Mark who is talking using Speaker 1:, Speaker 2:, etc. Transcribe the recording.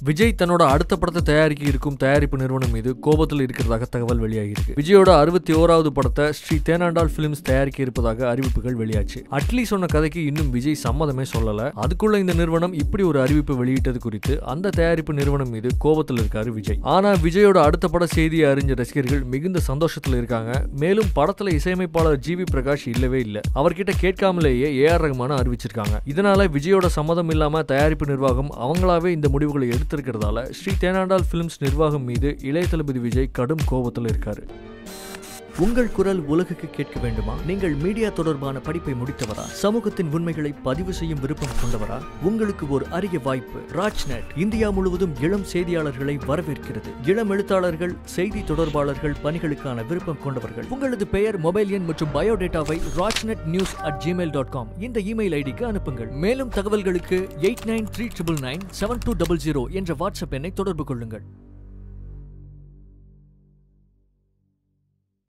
Speaker 1: விஜய் தன்னோட அடுத்த படத்தை தயாரிக்க இருக்கும் தயாரிப்பு நிறுவனம் மீது கோபத்தில் இருக்கிறதாக தகவல் வெளியாகியிருக்கு விஜயோட அறுபத்தி ஓராவது படத்தை ஸ்ரீ தேனாண்டால் பிலிம்ஸ் தயாரிக்க இருப்பதாக அறிவிப்புகள் வெளியாச்சு அட்லி சொன்ன கதைக்கு இன்னும் விஜய் சம்மதமே சொல்லல அதுக்குள்ள இந்த நிறுவனம் இப்படி ஒரு அறிவிப்பு வெளியிட்டது குறித்து அந்த தயாரிப்பு நிறுவனம் மீது கோபத்தில் இருக்காரு விஜய் ஆனா விஜயோட அடுத்த பட செய்தியை அறிஞ்ச ரசிகர்கள் மிகுந்த சந்தோஷத்துல இருக்காங்க மேலும் படத்துல இசையமைப்பாளர் ஜி வி பிரகாஷ் இல்லவே இல்ல அவர்கிட்ட கேட்காமலேயே ஏ ஆர் ரஹ்மான அறிவிச்சிருக்காங்க இதனால விஜயோட சம்மதம் இல்லாம தயாரிப்பு நிர்வாகம் அவங்களாவே இந்த முடிவுகளை எடுத்திருக்கிறதால ஸ்ரீ தேனாண்டால் பிலிம்ஸ் நிர்வாகம் மீது இளைய தளபதி விஜய் கடும் கோபத்தில் இருக்காரு உங்கள் குரல் உலகுக்கு கேட்க வேண்டுமா நீங்கள் மீடியா தொடர்பான படிப்பை முடித்தவரா சமூகத்தின் உண்மைகளை பதிவு செய்யும் விருப்பம் கொண்டவரா உங்களுக்கு ஒரு அரிய வாய்ப்பு ராஜ்நெட் இந்தியா முழுவதும் இளம் செய்தியாளர்களை வரவேற்கிறது இளம் எழுத்தாளர்கள் செய்தி தொடர்பாளர்கள் பணிகளுக்கான விருப்பம் கொண்டவர்கள் உங்களது பெயர் மொபைல் எண் மற்றும் பயோடேட்டாவை Rajnet news at Gmail dot com இந்த இமெயில் ஐடிக்கு அனுப்புங்கள் மேலும் தகவல்களுக்கு eight nine three triple nine seven two double zero என்ற வாட்ஸ்அப் எண்ணை தொடர்பு கொள்ளுங்கள்